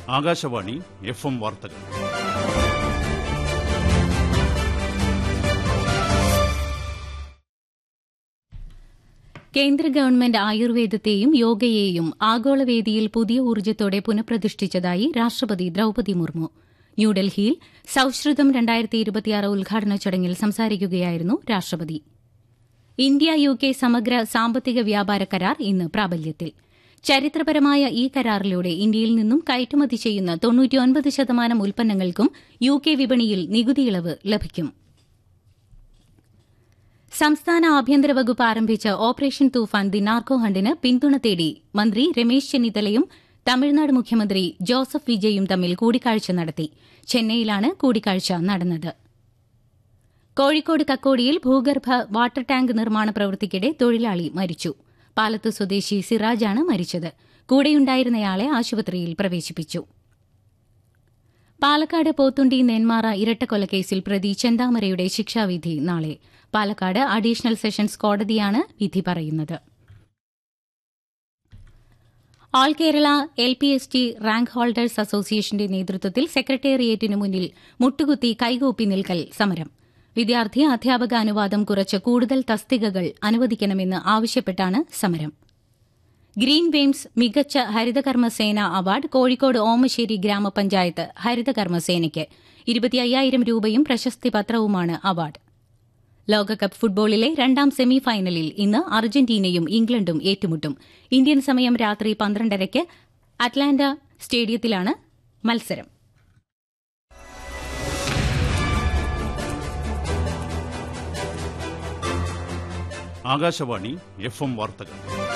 Akashvani F M വാർത്തകൾ കേന്ദ്ര government ആയുർവേദത്തെയും യോഗയെയും ആഗോളവേദിയിൽ പുതിയ ഊർജ്ജത്തോടെ പുനഃപ്രതിഷ്ഠിച്ചതായി രാഷ്ട്രപതി ദ്രൌപതി മുർമു ന്യൂഡൽഹിയിൽ സൌഹൃദം രണ്ടായിരത്തി ഇരുപത്തിയാറ് ഉദ്ഘാടന ചടങ്ങിൽ സംസാരിക്കുകയായിരുന്നു രാഷ്ട്രപതി ഇന്ത്യ യു കെ സമഗ്ര സാമ്പത്തിക വ്യാപാര കരാർ ഇന്ന് പ്രാബല്യത്തിൽ ചരിത്രപരമായ ഈ കരാറിലൂടെ ഇന്ത്യയിൽ നിന്നും കയറ്റുമതി ചെയ്യുന്ന തൊണ്ണൂറ്റിയൊൻപത് ശതമാനം ഉൽപ്പന്നങ്ങൾക്കും യു കെ വിപണിയിൽ നികുതി ഇളവ് ലഭിക്കും സംസ്ഥാന ആഭ്യന്തര വകുപ്പ് ആരംഭിച്ച ഓപ്പറേഷൻ തൂഫാൻ ദി നാർക്കോ ഹണ്ടിന് പിന്തുണ തേടി മന്ത്രി രമേശ് ചെന്നിത്തലയും തമിഴ്നാട് മുഖ്യമന്ത്രി ജോസഫ് വിജയും തമ്മിൽ കൂടിക്കാഴ്ച നടത്തി ചെന്നൈയിലാണ് കൂടിക്കാഴ്ച നടന്നത് കോഴിക്കോട് കക്കോടിയിൽ ഭൂഗർഭ വാട്ടർ ടാങ്ക് നിർമ്മാണ പ്രവൃത്തിക്കിടെ തൊഴിലാളി മരിച്ചു പാലത്ത് സ്വദേശി സിറാജാണ് മരിച്ചത് കൂടെയുണ്ടായിരുന്നയാളെ ആശുപത്രിയിൽ പ്രവേശിപ്പിച്ചു പാലക്കാട് പോത്തുണ്ടി നെന്മാറ ഇരട്ടക്കൊലക്കേസിൽ പ്രതി ചെന്താമരയുടെ ശിക്ഷാവിധി നാളെ പാലക്കാട് അഡീഷണൽ സെഷൻസ് കോടതിയാണ് വിധി പറയുന്നത് all Kerala L P S T rank holders അസോസിയേഷന്റെ നേതൃത്വത്തിൽ സെക്രട്ടേറിയറ്റിനു മുന്നിൽ മുട്ടുകുത്തി കൈകൂപ്പി നിൽക്കൽ സമരം വിദ്യാർത്ഥി അധ്യാപക അനുവാദം കുറച്ച് കൂടുതൽ തസ്തികകൾ അനുവദിക്കണമെന്ന് ആവശ്യപ്പെട്ടാണ് സമരം ഗ്രീൻ വെയിംസ് മികച്ച ഹരിതകർമ്മസേന അവാർഡ് കോഴിക്കോട് ഓമശ്ശേരി ഗ്രാമപഞ്ചായത്ത് ഹരിതകർമ്മസേനയ്ക്ക് ഇരുപത്തിയ്യായിരം രൂപയും പ്രശസ്തി പത്രവുമാണ് അവാർഡ് ലോകകപ്പ് ഫുട്ബോളിലെ രണ്ടാം സെമി ഫൈനലിൽ ഇന്ന് അർജന്റീനയും ഇംഗ്ലണ്ടും ഏറ്റുമുട്ടും ഇന്ത്യൻ സമയം രാത്രി പന്ത്രണ്ടരയ്ക്ക് അറ്റ്ലാന്റ സ്റ്റേഡിയത്തിലാണ് മത്സരം ആകാശവാണി എഫ് എം വാർത്തകൾ